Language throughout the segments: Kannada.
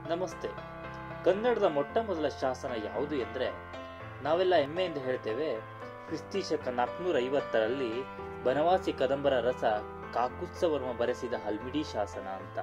ನಮಸ್ತೆ ಕನ್ನಡದ ಮೊಟ್ಟ ಮೊದಲ ಶಾಸನ ಯಾವುದು ಎಂದರೆ ನಾವೆಲ್ಲ ಹೆಮ್ಮೆಯಿಂದ ಹೇಳ್ತೇವೆ ಕ್ರಿಸ್ತಿ ಶಕ ನಾಲ್ಕುನೂರ ಐವತ್ತರಲ್ಲಿ ಬನವಾಸಿ ಕದಂಬರ ರಸ ಕಾಕುತ್ಸವರ್ಮ ಬರೆಸಿದ ಹಲ್ಮಿಡಿ ಶಾಸನ ಅಂತ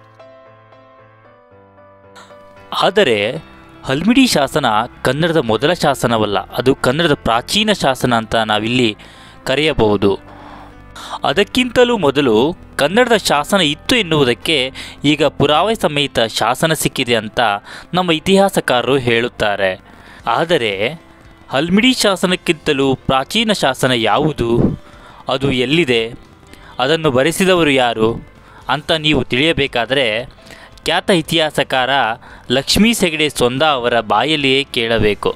ಆದರೆ ಹಲ್ಮಿಡಿ ಶಾಸನ ಕನ್ನಡದ ಮೊದಲ ಶಾಸನವಲ್ಲ ಅದು ಕನ್ನಡದ ಪ್ರಾಚೀನ ಶಾಸನ ಅಂತ ನಾವಿಲ್ಲಿ ಕರೆಯಬಹುದು ಅದಕ್ಕಿಂತಲೂ ಮೊದಲು ಕನ್ನಡದ ಶಾಸನ ಇತ್ತು ಎನ್ನುವುದಕ್ಕೆ ಈಗ ಪುರಾವೆ ಸಮೇತ ಶಾಸನ ಸಿಕ್ಕಿದೆ ಅಂತ ನಮ್ಮ ಇತಿಹಾಸಕಾರರು ಹೇಳುತ್ತಾರೆ ಆದರೆ ಹಲ್ಮಿಡಿ ಶಾಸನಕ್ಕಿಂತಲೂ ಪ್ರಾಚೀನ ಶಾಸನ ಯಾವುದು ಅದು ಎಲ್ಲಿದೆ ಅದನ್ನು ಬರೆಸಿದವರು ಯಾರು ಅಂತ ನೀವು ತಿಳಿಯಬೇಕಾದರೆ ಖ್ಯಾತ ಇತಿಹಾಸಕಾರ ಲಕ್ಷ್ಮೀ ಹೆಗಡೆ ಸೊಂದ ಅವರ ಬಾಯಲ್ಲಿಯೇ ಕೇಳಬೇಕು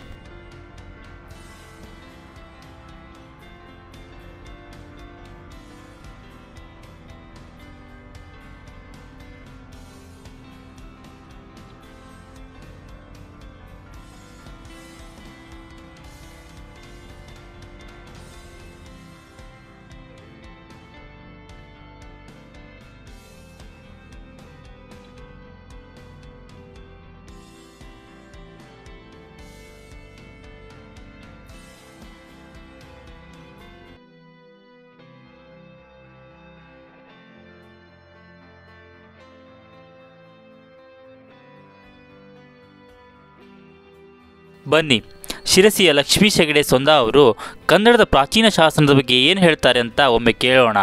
ಬನ್ನಿ ಶಿರಸಿಯ ಲಕ್ಷ್ಮೀ ಹೆಗಡೆ ಸೊಂದ ಅವರು ಕನ್ನಡದ ಪ್ರಾಚೀನ ಶಾಸನದ ಬಗ್ಗೆ ಏನು ಹೇಳ್ತಾರೆ ಅಂತ ಒಮ್ಮೆ ಕೇಳೋಣ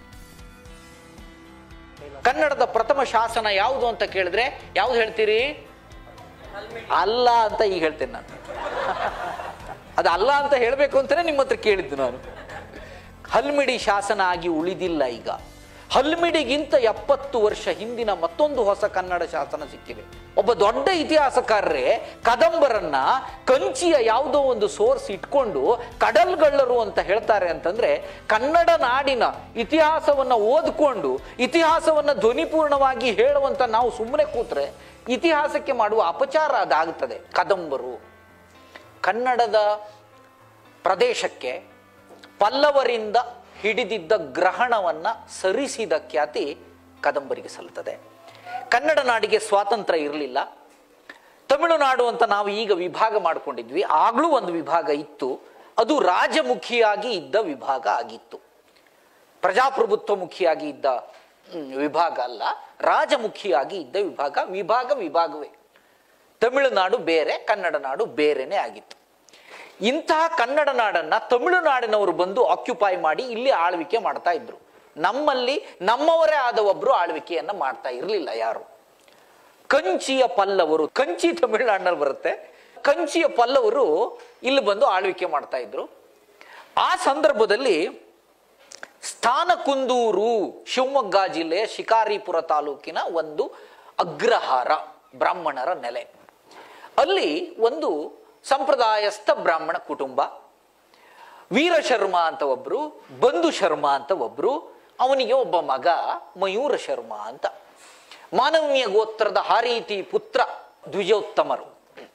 ಕನ್ನಡದ ಪ್ರಥಮ ಶಾಸನ ಯಾವುದು ಅಂತ ಕೇಳಿದ್ರೆ ಯಾವ್ದು ಹೇಳ್ತೀರಿ ಅಲ್ಲ ಅಂತ ಈಗ ಹೇಳ್ತೇನೆ ನಾನು ಅದು ಅಲ್ಲ ಅಂತ ಹೇಳಬೇಕು ಅಂತಾನೆ ನಿಮ್ಮ ಹತ್ರ ಕೇಳಿದ್ದು ನಾನು ಹಲ್ಮಿಡಿ ಶಾಸನ ಆಗಿ ಉಳಿದಿಲ್ಲ ಈಗ ಹಲ್ಮಿಡಿಗಿಂತ ಎಪ್ಪತ್ತು ವರ್ಷ ಹಿಂದಿನ ಮತ್ತೊಂದು ಹೊಸ ಕನ್ನಡ ಶಾಸನ ಸಿಕ್ಕಿದೆ ಒಬ್ಬ ದೊಡ್ಡ ಇತಿಹಾಸಕಾರರೇ ಕದಂಬರನ್ನ ಕಂಚಿಯ ಯಾವುದೋ ಒಂದು ಸೋರ್ಸ್ ಇಟ್ಕೊಂಡು ಕಡಲ್ಗಳ್ಳರು ಅಂತ ಹೇಳ್ತಾರೆ ಅಂತಂದ್ರೆ ಕನ್ನಡ ನಾಡಿನ ಇತಿಹಾಸವನ್ನ ಓದ್ಕೊಂಡು ಇತಿಹಾಸವನ್ನ ಧ್ವನಿಪೂರ್ಣವಾಗಿ ಹೇಳುವಂತ ನಾವು ಸುಮ್ಮನೆ ಕೂತ್ರೆ ಇತಿಹಾಸಕ್ಕೆ ಮಾಡುವ ಅಪಚಾರ ಅದಾಗುತ್ತದೆ ಕದಂಬರು ಕನ್ನಡದ ಪ್ರದೇಶಕ್ಕೆ ಪಲ್ಲವರಿಂದ ಹಿಡಿದಿದ್ದ ಗ್ರಹಣವನ್ನ ಸರಿಸಿದ ಖ್ಯಾತಿ ಕದಂಬರಿಗೆ ಸಲ್ಲುತ್ತದೆ ಕನ್ನಡ ನಾಡಿಗೆ ಸ್ವಾತಂತ್ರ್ಯ ಇರಲಿಲ್ಲ ತಮಿಳುನಾಡು ಅಂತ ನಾವು ಈಗ ವಿಭಾಗ ಮಾಡ್ಕೊಂಡಿದ್ವಿ ಆಗ್ಲೂ ಒಂದು ವಿಭಾಗ ಇತ್ತು ಅದು ರಾಜಮುಖಿಯಾಗಿ ಇದ್ದ ವಿಭಾಗ ಆಗಿತ್ತು ಪ್ರಜಾಪ್ರಭುತ್ವ ಮುಖಿಯಾಗಿ ಇದ್ದ ಹ್ಮ್, ವಿಭಾಗ ಅಲ್ಲ ರಾಜಮುಖಿಯಾಗಿ ಇದ್ದ ವಿಭಾಗ ವಿಭಾಗ ವಿಭಾಗವೇ ತಮಿಳುನಾಡು ಬೇರೆ ಕನ್ನಡ ನಾಡು ಬೇರೆನೇ ಆಗಿತ್ತು ಇಂತಹ ಕನ್ನಡ ನಾಡನ್ನ ತಮಿಳುನಾಡಿನವರು ಬಂದು ಆಕ್ಯುಪೈ ಮಾಡಿ ಇಲ್ಲಿ ಆಳ್ವಿಕೆ ಮಾಡ್ತಾ ಇದ್ರು ನಮ್ಮಲ್ಲಿ ನಮ್ಮವರೇ ಆದ ಒಬ್ರು ಆಳ್ವಿಕೆಯನ್ನ ಮಾಡ್ತಾ ಇರಲಿಲ್ಲ ಯಾರು ಕಂಚಿಯ ಪಲ್ಲವರು ಕಂಚಿ ತಮಿಳುನಾಡಿನಲ್ಲಿ ಬರುತ್ತೆ ಕಂಚಿಯ ಪಲ್ಲವರು ಇಲ್ಲಿ ಬಂದು ಆಳ್ವಿಕೆ ಮಾಡ್ತಾ ಇದ್ರು ಆ ಸಂದರ್ಭದಲ್ಲಿ ಸ್ಥಾನಕುಂದೂರು ಶಿವಮೊಗ್ಗ ಜಿಲ್ಲೆಯ ಶಿಕಾರಿಪುರ ತಾಲೂಕಿನ ಒಂದು ಅಗ್ರಹಾರ ಬ್ರಾಹ್ಮಣರ ನೆಲೆ ಅಲ್ಲಿ ಒಂದು ಸಂಪ್ರದಾಯಸ್ಥ ಬ್ರಾಹ್ಮಣ ಕುಟುಂಬ ವೀರಶರ್ಮ ಅಂತ ಒಬ್ರು ಬಂಧು ಶರ್ಮ ಅಂತ ಒಬ್ರು ಅವನಿಗೆ ಒಬ್ಬ ಮಗ ಮಯೂರ ಶರ್ಮ ಅಂತ ಮಾನವೀಯ ಗೋತ್ರದ ಹಾರೀತಿ ಪುತ್ರ ದ್ವಿಜೋತ್ತಮರು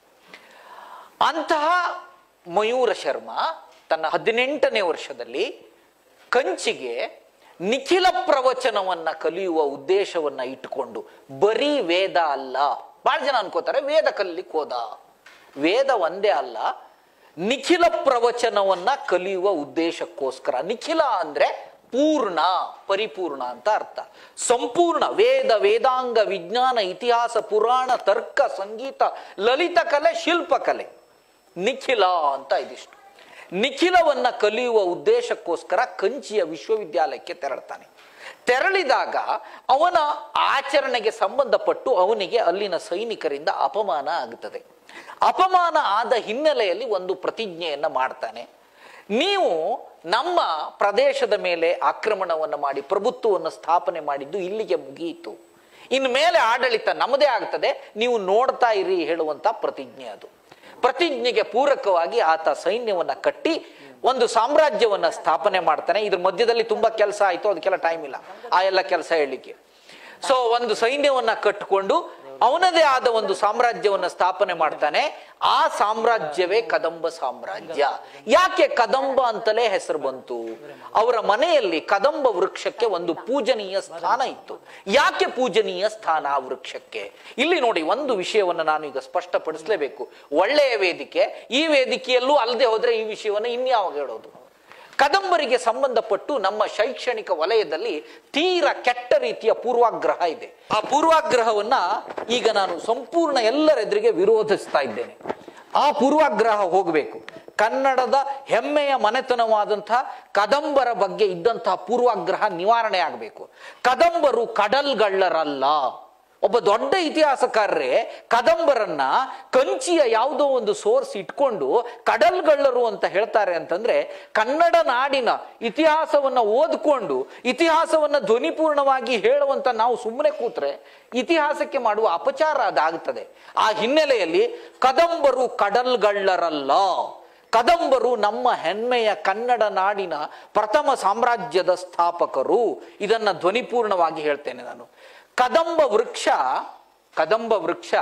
ಅಂತಹ ಮಯೂರ ಶರ್ಮ ತನ್ನ ಹದಿನೆಂಟನೇ ವರ್ಷದಲ್ಲಿ ಕಂಚಿಗೆ ನಿಖಿಲ ಪ್ರವಚನವನ್ನ ಕಲಿಯುವ ಉದ್ದೇಶವನ್ನ ಇಟ್ಟುಕೊಂಡು ಬರೀ ವೇದ ಅಲ್ಲ ಬಹಳ ಜನ ಅನ್ಕೋತಾರೆ ವೇದ ಕಲಿಲಿಕ್ಕೆ ಹೋದ ವೇದ ಒಂದೇ ಅಲ್ಲ ನಿಖಿಲ ಪ್ರವಚನವನ್ನ ಕಲಿಯುವ ಉದ್ದೇಶಕ್ಕೋಸ್ಕರ ನಿಖಿಲ ಅಂದ್ರೆ ಪೂರ್ಣ ಪರಿಪೂರ್ಣ ಅಂತ ಅರ್ಥ ಸಂಪೂರ್ಣ ವೇದ ವೇದಾಂಗ ವಿಜ್ಞಾನ ಇತಿಹಾಸ ಪುರಾಣ ತರ್ಕ ಸಂಗೀತ ಲಲಿತ ಕಲೆ ಶಿಲ್ಪಕಲೆ ನಿಖಿಲ ಅಂತ ಇದಿಷ್ಟು ನಿಖಿಲವನ್ನ ಕಲಿಯುವ ಉದ್ದೇಶಕ್ಕೋಸ್ಕರ ಕಂಚಿಯ ವಿಶ್ವವಿದ್ಯಾಲಯಕ್ಕೆ ತೆರಳ್ತಾನೆ ತೆರಳಿದಾಗ ಅವನ ಆಚರಣೆಗೆ ಸಂಬಂಧಪಟ್ಟು ಅವನಿಗೆ ಅಲ್ಲಿನ ಸೈನಿಕರಿಂದ ಅಪಮಾನ ಆಗುತ್ತದೆ ಅಪಮಾನ ಆದ ಹಿನ್ನೆಲೆಯಲ್ಲಿ ಒಂದು ಪ್ರತಿಜ್ಞೆಯನ್ನ ಮಾಡ್ತಾನೆ ನೀವು ನಮ್ಮ ಪ್ರದೇಶದ ಮೇಲೆ ಆಕ್ರಮಣವನ್ನು ಮಾಡಿ ಪ್ರಭುತ್ವವನ್ನು ಸ್ಥಾಪನೆ ಮಾಡಿದ್ದು ಇಲ್ಲಿಗೆ ಮುಗಿಯಿತು ಇನ್ನು ಮೇಲೆ ಆಡಳಿತ ನಮ್ಮದೇ ಆಗ್ತದೆ ನೀವು ನೋಡ್ತಾ ಇರಿ ಹೇಳುವಂತ ಪ್ರತಿಜ್ಞೆ ಅದು ಪ್ರತಿಜ್ಞೆಗೆ ಪೂರಕವಾಗಿ ಆತ ಸೈನ್ಯವನ್ನ ಕಟ್ಟಿ ಒಂದು ಸಾಮ್ರಾಜ್ಯವನ್ನ ಸ್ಥಾಪನೆ ಮಾಡ್ತಾನೆ ಇದ್ರ ಮಧ್ಯದಲ್ಲಿ ತುಂಬಾ ಕೆಲಸ ಆಯ್ತು ಅದಕ್ಕೆಲ್ಲ ಟೈಮ್ ಇಲ್ಲ ಆ ಎಲ್ಲ ಕೆಲಸ ಹೇಳಲಿಕ್ಕೆ ಸೊ ಒಂದು ಸೈನ್ಯವನ್ನ ಕಟ್ಟಿಕೊಂಡು ಅವನದೇ ಆದ ಒಂದು ಸಾಮ್ರಾಜ್ಯವನ್ನ ಸ್ಥಾಪನೆ ಮಾಡ್ತಾನೆ ಆ ಸಾಮ್ರಾಜ್ಯವೇ ಕದಂಬ ಸಾಮ್ರಾಜ್ಯ ಯಾಕೆ ಕದಂಬ ಅಂತಲೇ ಹೆಸರು ಬಂತು ಅವರ ಮನೆಯಲ್ಲಿ ಕದಂಬ ವೃಕ್ಷಕ್ಕೆ ಒಂದು ಪೂಜನೀಯ ಸ್ಥಾನ ಇತ್ತು ಯಾಕೆ ಪೂಜನೀಯ ಸ್ಥಾನ ಆ ವೃಕ್ಷಕ್ಕೆ ಇಲ್ಲಿ ನೋಡಿ ಒಂದು ವಿಷಯವನ್ನು ನಾನು ಈಗ ಸ್ಪಷ್ಟಪಡಿಸಲೇಬೇಕು ಒಳ್ಳೆಯ ವೇದಿಕೆ ಈ ವೇದಿಕೆಯಲ್ಲೂ ಅಲ್ಲದೆ ಹೋದ್ರೆ ಈ ವಿಷಯವನ್ನು ಇನ್ಯಾವಾಗ ಹೇಳೋದು ಕದಂಬರಿಗೆ ಸಂಬಂಧಪಟ್ಟು ನಮ್ಮ ಶೈಕ್ಷಣಿಕ ವಲಯದಲ್ಲಿ ತೀರ ಕೆಟ್ಟ ರೀತಿಯ ಪೂರ್ವಾಗ್ರಹ ಇದೆ ಆ ಪೂರ್ವಾಗ್ರಹವನ್ನ ಈಗ ನಾನು ಸಂಪೂರ್ಣ ಎಲ್ಲರೆದುರಿಗೆ ವಿರೋಧಿಸ್ತಾ ಇದ್ದೇನೆ ಆ ಪೂರ್ವಾಗ್ರಹ ಹೋಗಬೇಕು ಕನ್ನಡದ ಹೆಮ್ಮೆಯ ಮನೆತನವಾದಂತಹ ಕದಂಬರ ಬಗ್ಗೆ ಇದ್ದಂತಹ ಪೂರ್ವಾಗ್ರಹ ನಿವಾರಣೆ ಆಗಬೇಕು ಕದಂಬರು ಕಡಲ್ಗಳ್ಳರಲ್ಲ ಒಬ್ಬ ದೊಡ್ಡ ಇತಿಹಾಸಕಾರರೇ ಕದಂಬರನ್ನ ಕಂಚಿಯ ಯಾವುದೋ ಒಂದು ಸೋರ್ಸ್ ಇಟ್ಕೊಂಡು ಕಡಲ್ಗಳ್ಳರು ಅಂತ ಹೇಳ್ತಾರೆ ಅಂತಂದ್ರೆ ಕನ್ನಡ ನಾಡಿನ ಇತಿಹಾಸವನ್ನ ಓದ್ಕೊಂಡು ಇತಿಹಾಸವನ್ನ ಧ್ವನಿಪೂರ್ಣವಾಗಿ ಹೇಳುವಂತ ನಾವು ಸುಮ್ಮನೆ ಕೂತ್ರೆ ಇತಿಹಾಸಕ್ಕೆ ಮಾಡುವ ಅಪಚಾರ ಅದಾಗುತ್ತದೆ ಆ ಹಿನ್ನೆಲೆಯಲ್ಲಿ ಕದಂಬರು ಕಡಲ್ಗಳ್ಳರಲ್ಲ ಕದಂಬರು ನಮ್ಮ ಹೆಮ್ಮೆಯ ಕನ್ನಡ ನಾಡಿನ ಪ್ರಥಮ ಸಾಮ್ರಾಜ್ಯದ ಸ್ಥಾಪಕರು ಇದನ್ನ ಧ್ವನಿಪೂರ್ಣವಾಗಿ ಹೇಳ್ತೇನೆ ನಾನು ಕದಂಬ ವೃಕ್ಷ ಕದಂಬ ವೃಕ್ಷ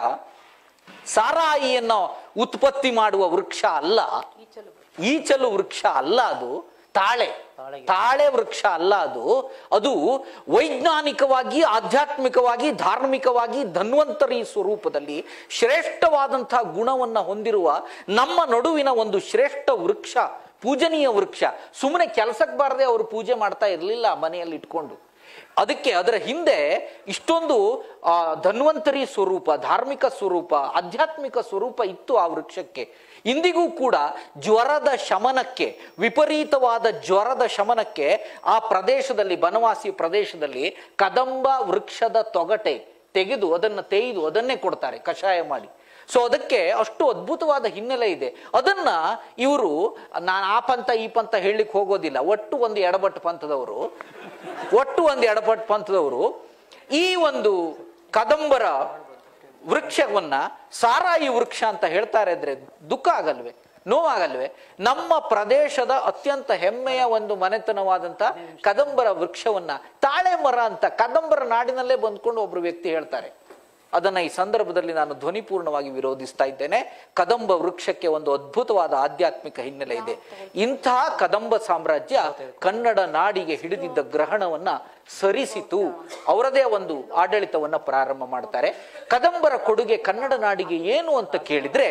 ಸಾರಾಯಿಯನ್ನು ಉತ್ಪತ್ತಿ ಮಾಡುವ ವೃಕ್ಷ ಅಲ್ಲ ಈಚಲು ವೃಕ್ಷ ಅಲ್ಲ ಅದು ತಾಳೆ ತಾಳೆ ವೃಕ್ಷ ಅಲ್ಲ ಅದು ಅದು ವೈಜ್ಞಾನಿಕವಾಗಿ ಆಧ್ಯಾತ್ಮಿಕವಾಗಿ ಧಾರ್ಮಿಕವಾಗಿ ಧನ್ವಂತರಿ ಸ್ವರೂಪದಲ್ಲಿ ಶ್ರೇಷ್ಠವಾದಂತಹ ಗುಣವನ್ನ ಹೊಂದಿರುವ ನಮ್ಮ ನಡುವಿನ ಒಂದು ಶ್ರೇಷ್ಠ ವೃಕ್ಷ ಪೂಜನೀಯ ವೃಕ್ಷ ಸುಮ್ಮನೆ ಕೆಲಸಕ್ಕೆ ಬಾರದೆ ಅವರು ಪೂಜೆ ಮಾಡ್ತಾ ಇರಲಿಲ್ಲ ಮನೆಯಲ್ಲಿ ಇಟ್ಕೊಂಡು ಅದಕ್ಕೆ ಅದರ ಹಿಂದೆ ಇಷ್ಟೊಂದು ಆ, ಧನ್ವಂತರಿ ಸ್ವರೂಪ ಧಾರ್ಮಿಕ ಸ್ವರೂಪ ಆಧ್ಯಾತ್ಮಿಕ ಸ್ವರೂಪ ಇತ್ತು ಆ ವೃಕ್ಷಕ್ಕೆ ಇಂದಿಗೂ ಕೂಡ ಜ್ವರದ ಶಮನಕ್ಕೆ ವಿಪರೀತವಾದ ಜ್ವರದ ಶಮನಕ್ಕೆ ಆ ಪ್ರದೇಶದಲ್ಲಿ ಬನವಾಸಿ ಪ್ರದೇಶದಲ್ಲಿ ಕದಂಬ ವೃಕ್ಷದ ತೊಗಟೆ ತೆಗೆದು ಅದನ್ನು ತೇಯ್ದು ಅದನ್ನೇ ಕೊಡ್ತಾರೆ ಕಷಾಯ ಮಾಡಿ ಸೊ ಅದಕ್ಕೆ ಅಷ್ಟು ಅದ್ಭುತವಾದ ಹಿನ್ನೆಲೆ ಇದೆ ಅದನ್ನ ಇವರು ನಾನು ಆ ಪಂಥ ಈ ಪಂಥ ಹೇಳಲಿಕ್ಕೆ ಹೋಗೋದಿಲ್ಲ ಒಟ್ಟು ಒಂದು ಎಡಬಟ್ಟು ಪಂಥದವರು ಒಟ್ಟು ಒಂದು ಎಡಬಟ್ಟು ಪಂಥದವರು ಈ ಒಂದು ಕದಂಬರ ವೃಕ್ಷವನ್ನ ಸಾರಾಯಿ ವೃಕ್ಷ ಅಂತ ಹೇಳ್ತಾರೆ ಅಂದ್ರೆ ದುಃಖ ಆಗಲ್ವೇ ನೋವಾಗಲ್ವೇ ನಮ್ಮ ಪ್ರದೇಶದ ಅತ್ಯಂತ ಹೆಮ್ಮೆಯ ಒಂದು ಮನೆತನವಾದಂತ ಕದಂಬರ ವೃಕ್ಷವನ್ನ ತಾಳೆ ಮರ ಅಂತ ಕದಂಬರ ನಾಡಿನಲ್ಲೇ ಬಂದ್ಕೊಂಡು ಒಬ್ರು ವ್ಯಕ್ತಿ ಹೇಳ್ತಾರೆ ಅದನ್ನ ಈ ಸಂದರ್ಭದಲ್ಲಿ ನಾನು ಧ್ವನಿಪೂರ್ಣವಾಗಿ ವಿರೋಧಿಸ್ತಾ ಇದ್ದೇನೆ ಕದಂಬ ವೃಕ್ಷಕ್ಕೆ ಒಂದು ಅದ್ಭುತವಾದ ಆಧ್ಯಾತ್ಮಿಕ ಹಿನ್ನೆಲೆ ಇದೆ ಇಂತಹ ಕದಂಬ ಸಾಮ್ರಾಜ್ಯ ಕನ್ನಡ ನಾಡಿಗೆ ಹಿಡಿದಿದ್ದ ಗ್ರಹಣವನ್ನ ಸರಿಸಿತು ಅವರದೇ ಒಂದು ಆಡಳಿತವನ್ನ ಪ್ರಾರಂಭ ಮಾಡ್ತಾರೆ ಕದಂಬರ ಕೊಡುಗೆ ಕನ್ನಡ ನಾಡಿಗೆ ಏನು ಅಂತ ಕೇಳಿದ್ರೆ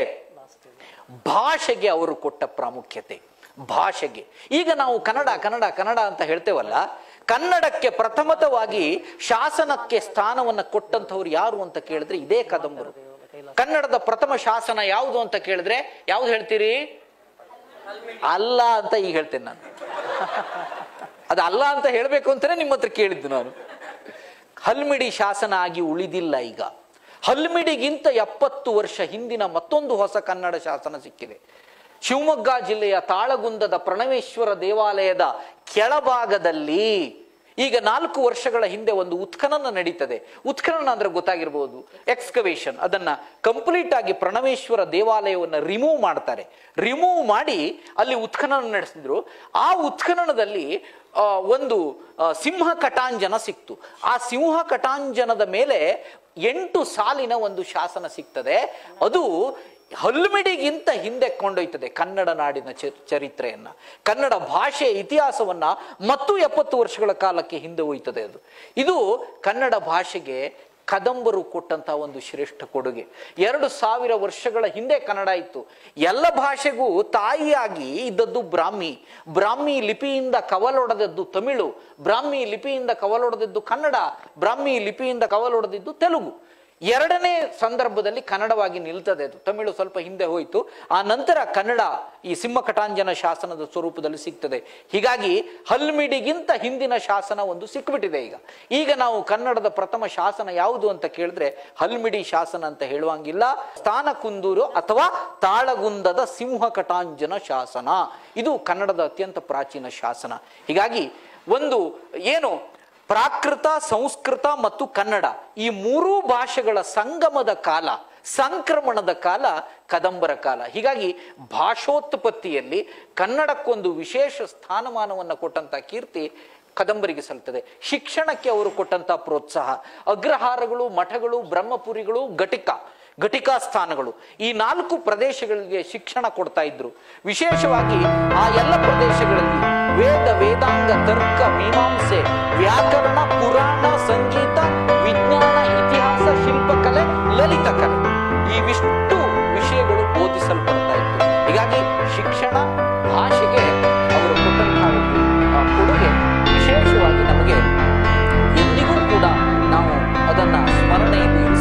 ಭಾಷೆಗೆ ಅವರು ಕೊಟ್ಟ ಪ್ರಾಮುಖ್ಯತೆ ಭಾಷೆಗೆ ಈಗ ನಾವು ಕನ್ನಡ ಕನ್ನಡ ಕನ್ನಡ ಅಂತ ಹೇಳ್ತೇವಲ್ಲ ಕನ್ನಡಕ್ಕೆ ಪ್ರಥಮತವಾಗಿ ಶಾಸನಕ್ಕೆ ಸ್ಥಾನವನ್ನ ಕೊಟ್ಟಂತವ್ರು ಯಾರು ಅಂತ ಕೇಳಿದ್ರೆ ಇದೇ ಕದಂಬರು ಕನ್ನಡದ ಪ್ರಥಮ ಶಾಸನ ಯಾವುದು ಅಂತ ಕೇಳಿದ್ರೆ ಯಾವ್ದು ಹೇಳ್ತೀರಿ ಅಲ್ಲ ಅಂತ ಈಗ ಹೇಳ್ತೇನೆ ನಾನು ಅದು ಅಲ್ಲ ಅಂತ ಹೇಳ್ಬೇಕು ಅಂತಾನೆ ನಿಮ್ಮ ಹತ್ರ ಕೇಳಿದ್ದು ನಾನು ಹಲ್ಮಿಡಿ ಶಾಸನ ಆಗಿ ಉಳಿದಿಲ್ಲ ಈಗ ಹಲ್ಮಿಡಿಗಿಂತ ಎಪ್ಪತ್ತು ವರ್ಷ ಹಿಂದಿನ ಮತ್ತೊಂದು ಹೊಸ ಕನ್ನಡ ಶಾಸನ ಸಿಕ್ಕಿದೆ ಶಿವಮೊಗ್ಗ ಜಿಲ್ಲೆಯ ತಾಳಗುಂದದ ಪ್ರಣವೇಶ್ವರ ದೇವಾಲಯದ ಕೆಳಭಾಗದಲ್ಲಿ ಈಗ ನಾಲ್ಕು ವರ್ಷಗಳ ಹಿಂದೆ ಒಂದು ಉತ್ಖನನ ನಡೀತದೆ ಉತ್ಖನನ ಅಂದ್ರೆ ಗೊತ್ತಾಗಿರ್ಬೋದು ಎಕ್ಸ್ಕವೇಷನ್ ಅದನ್ನ ಕಂಪ್ಲೀಟ್ ಆಗಿ ಪ್ರಣವೇಶ್ವರ ದೇವಾಲಯವನ್ನು ರಿಮೂವ್ ಮಾಡ್ತಾರೆ ರಿಮೂವ್ ಮಾಡಿ ಅಲ್ಲಿ ಉತ್ಖನನ ನಡೆಸಿದ್ರು ಆ ಉತ್ಖನನದಲ್ಲಿ ಆ, ಒಂದು ಆ, ಸಿಂಹ ಕಟಾಂಜನ ಸಿಕ್ತು ಆ ಸಿಂಹ ಕಟಾಂಜನದ ಮೇಲೆ ಎಂಟು ಸಾಲಿನ ಒಂದು ಶಾಸನ ಸಿಗ್ತದೆ ಅದು ಹಲ್ಮಿಡಿಗಿಂತ ಹಿಂದೆ ಕೊಂಡೊಯ್ತದೆ ಕನ್ನಡ ನಾಡಿನ ಚ- ಚರಿತ್ರೆಯನ್ನ ಕನ್ನಡ ಭಾಷೆ ಇತಿಹಾಸವನ್ನ ಮತ್ತು ಎಪ್ಪತ್ತು ವರ್ಷಗಳ ಕಾಲಕ್ಕೆ ಹಿಂದೆ ಒಯ್ತದೆ ಅದು ಇದು ಕನ್ನಡ ಭಾಷೆಗೆ ಕದಂಬರು ಕೊಟ್ಟಂತಹ ಒಂದು ಶ್ರೇಷ್ಠ ಕೊಡುಗೆ ಎರಡು ಸಾವಿರ ವರ್ಷಗಳ ಹಿಂದೆ ಕನ್ನಡ ಇತ್ತು ಎಲ್ಲ ಭಾಷೆಗೂ ತಾಯಿಯಾಗಿ ಇದ್ದದ್ದು ಬ್ರಾಹ್ಮಿ ಬ್ರಾಹ್ಮಿ ಲಿಪಿಯಿಂದ ಕವಲೊಡೆದದ್ದು ತಮಿಳು ಬ್ರಾಹ್ಮಿ ಲಿಪಿಯಿಂದ ಕವಲೊಡೆದದ್ದು ಕನ್ನಡ ಬ್ರಾಹ್ಮಿ ಲಿಪಿಯಿಂದ ಕವಲೊಡೆದಿದ್ದು ತೆಲುಗು ಎರಡನೇ ಸಂದರ್ಭದಲ್ಲಿ ಕನ್ನಡವಾಗಿ ನಿಲ್ತದೆ ಅದು ತಮಿಳು ಸ್ವಲ್ಪ ಹಿಂದೆ ಹೋಯಿತು ಆ ನಂತರ ಕನ್ನಡ ಈ ಸಿಂಹ ಕಟಾಂಜನ ಶಾಸನದ ಸ್ವರೂಪದಲ್ಲಿ ಸಿಗ್ತದೆ ಹೀಗಾಗಿ ಹಲ್ಮಿಡಿಗಿಂತ ಹಿಂದಿನ ಶಾಸನ ಒಂದು ಸಿಕ್ಬಿಟ್ಟಿದೆ ಈಗ ಈಗ ನಾವು ಕನ್ನಡದ ಪ್ರಥಮ ಶಾಸನ ಯಾವುದು ಅಂತ ಕೇಳಿದ್ರೆ ಹಲ್ಮಿಡಿ ಶಾಸನ ಅಂತ ಹೇಳುವಂಗಿಲ್ಲ ಸ್ಥಾನ ಕುಂದೂರು ಅಥವಾ ತಾಳಗುಂದದ ಸಿಂಹ ಕಟಾಂಜನ ಶಾಸನ ಇದು ಕನ್ನಡದ ಅತ್ಯಂತ ಪ್ರಾಚೀನ ಶಾಸನ ಹೀಗಾಗಿ ಒಂದು ಏನು ಪ್ರಾಕೃತ ಸಂಸ್ಕೃತ ಮತ್ತು ಕನ್ನಡ ಈ ಮೂರೂ ಭಾಷೆಗಳ ಸಂಗಮದ ಕಾಲ ಸಂಕ್ರಮಣದ ಕಾಲ ಕದಂಬರ ಕಾಲ ಹೀಗಾಗಿ ಭಾಷೋತ್ಪತ್ತಿಯಲ್ಲಿ ಕನ್ನಡಕ್ಕೊಂದು ವಿಶೇಷ ಸ್ಥಾನಮಾನವನ್ನು ಕೊಟ್ಟಂತ ಕೀರ್ತಿ ಕದಂಬರಿಗೆ ಸಲ್ತದೆ ಶಿಕ್ಷಣಕ್ಕೆ ಅವರು ಕೊಟ್ಟಂತ ಪ್ರೋತ್ಸಾಹ ಅಗ್ರಹಾರಗಳು ಮಠಗಳು ಬ್ರಹ್ಮಪುರಿಗಳು ಘಟಿಕ ಘಟಿಕಾ ಸ್ಥಾನಗಳು ಈ ನಾಲ್ಕು ಪ್ರದೇಶಗಳಿಗೆ ಶಿಕ್ಷಣ ಕೊಡ್ತಾ ಇದ್ರು ವಿಶೇಷವಾಗಿ ಆ ಎಲ್ಲ ಪ್ರದೇಶಗಳಲ್ಲಿ ವೇದ ವೇದಾಂಗ ತರ್ಕ ಮೀಮಾಂಸೆ ವ್ಯಾಕರಣ ಪುರಾಣ ಸಂಗೀತ ವಿಜ್ಞಾನ ಇತಿಹಾಸ ಶಿಲ್ಪಕಲೆ ಲಲಿತ ಕಲೆ ಇವಿಷ್ಟು ವಿಷಯಗಳು ಬೋಧಿಸಲ್ಪಡ್ತಾ ಇತ್ತು ಹೀಗಾಗಿ ಶಿಕ್ಷಣ ಭಾಷೆಗೆ ಅವರು ಕೊಟ್ಟಂತಹ ಒಂದು ಆ, ಕೊಡುಗೆ ವಿಶೇಷವಾಗಿ ನಮಗೆ ಎಂದಿಗೂ ಕೂಡ ನಾವು ಅದನ್ನ ಸ್ಮರಣೆಯಲ್ಲಿ